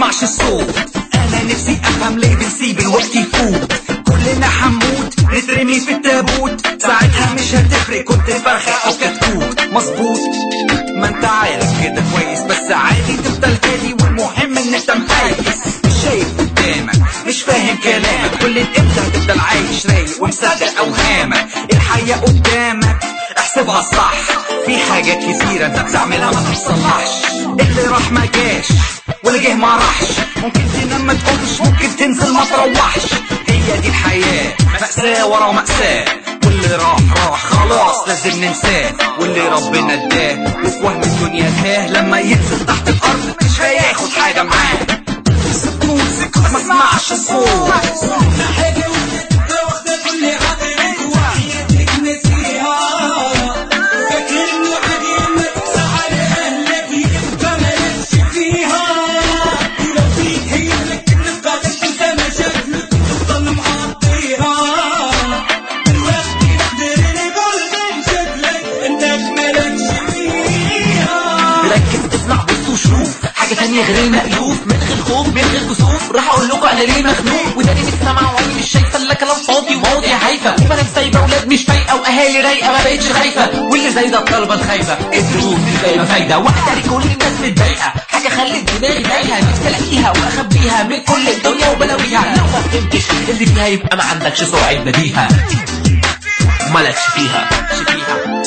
مسمعش الصوت انا نفسي افهم ليه بنسيب الوقت يفوت كلنا حنموت نترمي في التابوت ساعتها مش هتفرق كنت فرخة او كتكوت مظبوط ما انت عارف كده كويس بس عادي تفضل هادي والمهم ان انت مهيس مش شايف قدامك مش فاهم كلامك كل امتى هتفضل عايش رايق ومصدق اوهامك الحياة قدامك احسبها صح في حاجات كتيرة انت بتعملها ما تصلحش اللي راح ما جاش واللي جه ما راحش ممكن تنام ما تقومش ممكن تنزل ما تروحش هي دي الحياة مأساة ورا مأساة واللي راح راح خلاص لازم ننساه واللي ربنا اداه وفي وهم الدنيا تاه لما ينزل تحت الارض مش هياخد حاجة معاه سكوت سكوت ما اسمعش الصوت حاجة واخدة واخدة كل عقلك وحياتك نسيها فاكر انه عادي اما تقسى على اهلك يبقى مالكش فيها ولو فيك هي لك تبقى تنسى مشاكلك تفضل مقضيها دلوقتي نقدر نقول من شكلك انك مالكش فيها ركز تطلع بص وشوف حاجة تانية غير المألوف من غير خوف من غير كسوف راح اقول لكم انا ليه مخنوق وده اللي سامع وعيني مش شايفه الا كلام فاضي وماضي هايفه وبنات سايبه ولاد مش فايقه واهالي رايقه ما بقتش خايفه واللي زي ده الطلبه الخايفه الدروس اللي فايقه فايده واحده كل الناس متضايقه حاجه خلت دماغي تايهه نفسي الاقيها واخبيها من كل الدنيا وبلاويها لو ما فهمتش اللي فيها يبقى ما عندكش سرعه بديهه مالكش فيها مالكش فيها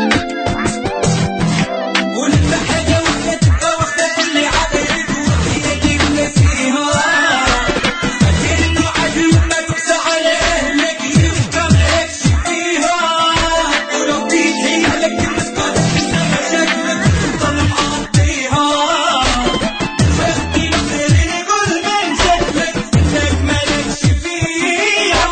ولما حاجة واخدة تبقى واخدة كل عقلك وحياتك نسيها فاكر انه عادي لما تقسى على اهلك يبقى مالكش فيها ولو فيك هي لك تبقى تنسى مشاكلك تفضل مقضيها دلوقتي نقدر نقول من شكلك انك مالكش فيها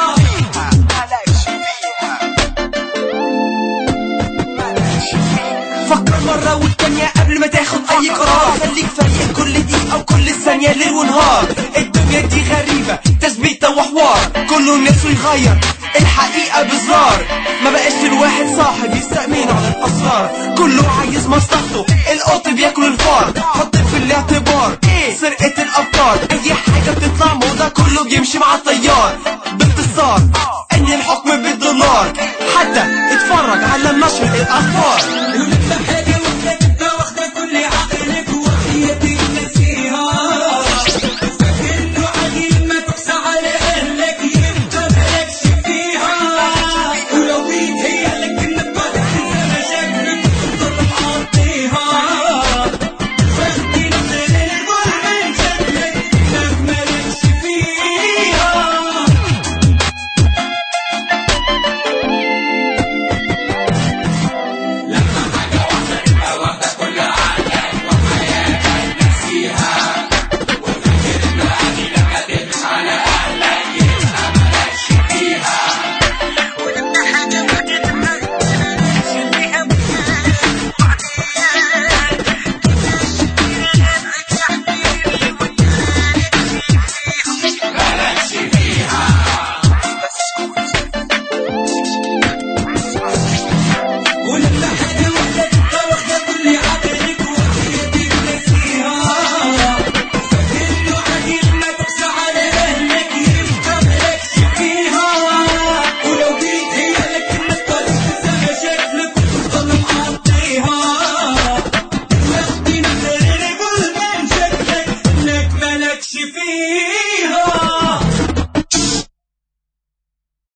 فكر مرة والتانية قبل ما تاخد أي قرار خليك فايق كل دقيقة وكل ثانية ليل ونهار الدنيا دي غريبة تثبيت وحوار كله نفسه يغير الحقيقة بزرار ما بقاش الواحد صاحب يستأمن على الأسرار كله عايز مصلحته القط بياكل الفار حط في الاعتبار سرقة الأفكار أي حاجة بتطلع موضة كله بيمشي مع التيار باختصار أن الحكم بالدولار حتى اتفرج على نشر الأخبار